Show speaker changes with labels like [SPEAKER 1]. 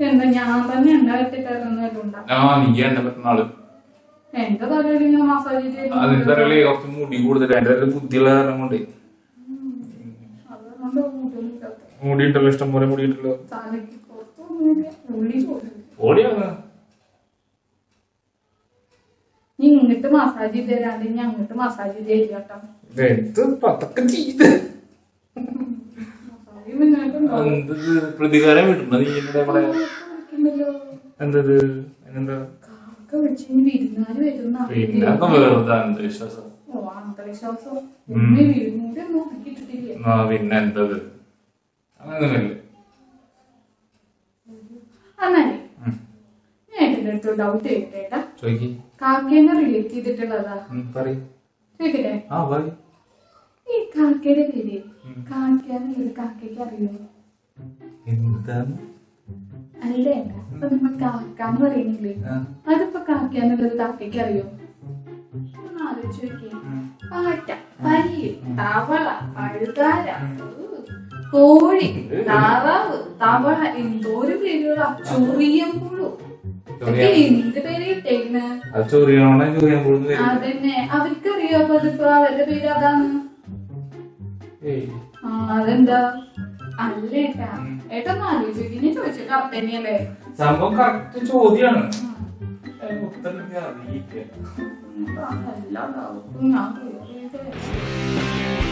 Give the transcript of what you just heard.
[SPEAKER 1] എന്താ ഞാൻ തന്നെ എണ്ണ വെച്ചിട്ടായിരുന്നല്ലുണ്ടാ
[SPEAKER 2] ആ നീ എണ്ണ പറ്റുന്ന ആള്
[SPEAKER 1] എന്റെ തലയിൽ ഇങ്ങനെ മസാജ് ചെയ്ത്
[SPEAKER 2] അതെന്താ അറിയില്ലേ കുറച്ച് മുടി കൂടുതൽ എന്റെ ഒരു ബുദ്ധിയുള്ള കാരണം കൊണ്ട്
[SPEAKER 1] അതുകൊണ്ട് മുടിയില്ലാത്ത
[SPEAKER 2] മുടി ഉണ്ടല്ലോ ഇഷ്ടം പോലെ മുടി ഉണ്ടല്ലോ
[SPEAKER 1] തലയ്ക്ക് പുറത്തൊന്നുമില്ല ഉള്ളി പോലും
[SPEAKER 2] ഓടിയാണ്
[SPEAKER 1] നീ ഇങ്ങോട്ട് മസാജ് ചെയ്ത് തരാണ്ട് ഞാൻ അങ്ങോട്ട് മസാജ് ചെയ്ത് കേട്ടോ
[SPEAKER 2] എന്ത് പതൊക്കെ ചെയ്ത്
[SPEAKER 1] മസാജ് നിങ്ങൾക്കുണ്ടോ
[SPEAKER 2] എന്തത് പ്രതികാരം കിട്ടുന്നു നീ എന്നെ ഇവിടെ
[SPEAKER 1] വിളിക്കണ്ടല്ലോ
[SPEAKER 2] എന്തത് എന്താ
[SPEAKER 1] കാക്ക വിളിച്ച് ഇനി വിരുന്നാര് വരുന്ന
[SPEAKER 2] പിന്നെ ഒക്കെ വെറുതെ അന്ധവിശ്വാസം
[SPEAKER 1] ഓ അന്ധവിശ്വാസം ഉമ്മ വിരുന്നൂടെ ഒന്നും ഒതുക്കിയിട്ടിട്ടില്ലേ
[SPEAKER 2] ആ പിന്നെ എന്തത് അങ്ങനെയൊന്നുമില്ല
[SPEAKER 1] എന്നാലേ
[SPEAKER 2] ഉം.
[SPEAKER 1] ഞാൻ എന്റെ അടുത്ത് ഡൗട്ട് ചോദിക്കട്ടെ
[SPEAKER 2] ചോദിക്ക്
[SPEAKER 1] കാക്കേനെ റിലേറ്റ് ചെയ്തിട്ടുള്ളതാ
[SPEAKER 2] ഉം, പറയ്
[SPEAKER 1] ചോദിക്കട്ടെ
[SPEAKER 2] ആ പറയ്
[SPEAKER 1] ഈ കാക്കയുടെ പേര് കാക്കയാന്നുള്ളത് കാക്കയ്ക്ക് അറിയോ
[SPEAKER 2] എന്താണ്
[SPEAKER 1] അല്ലേ അപ്പൊ നമ്മ കാക്കാന്ന് പറയുന്നില്ലേ
[SPEAKER 2] ആ.
[SPEAKER 1] അതിപ്പോ കാക്കയാന്നുള്ളത് കാക്കയ്ക്ക് അറിയോ ഒന്ന് ആലോചിച്ച് നോക്കിയേ
[SPEAKER 2] ഉം.
[SPEAKER 1] പാറ്റ പല്ലി തവള പഴുതാര കോഴി താറാവ് തവള എന്തോരം പേരുകളാ ചൊറിയം പുഴു ഇതൊക്കെ എന്ത് പേര് കിട്ടേക്കണ്
[SPEAKER 2] അത് ചൊറിയണോടെ ചൊറിയാൻ പോകുന്നത്
[SPEAKER 1] അതന്നെ അവർക്കറിയോ അപ്പൊ അതിപ്പോ അവരുടെ പേര് അതാണ്
[SPEAKER 2] ഏയ്
[SPEAKER 1] ആ അതെന്താ അല്ല ഏട്ടാ ഏട്ടാ ഒന്ന് ആലോചിച്ചു ഇനി ചോദിച്ചു കറക്റ്റ് തന്നെയല്ലേ
[SPEAKER 2] സംഭവം കറക്റ്റ് ചോദ്യാണ് ഉത്തരം അറിയില്ല
[SPEAKER 1] എല്ലാ ഡൗട്ടും ഞാൻ clear ചെയ്ത് തരാം.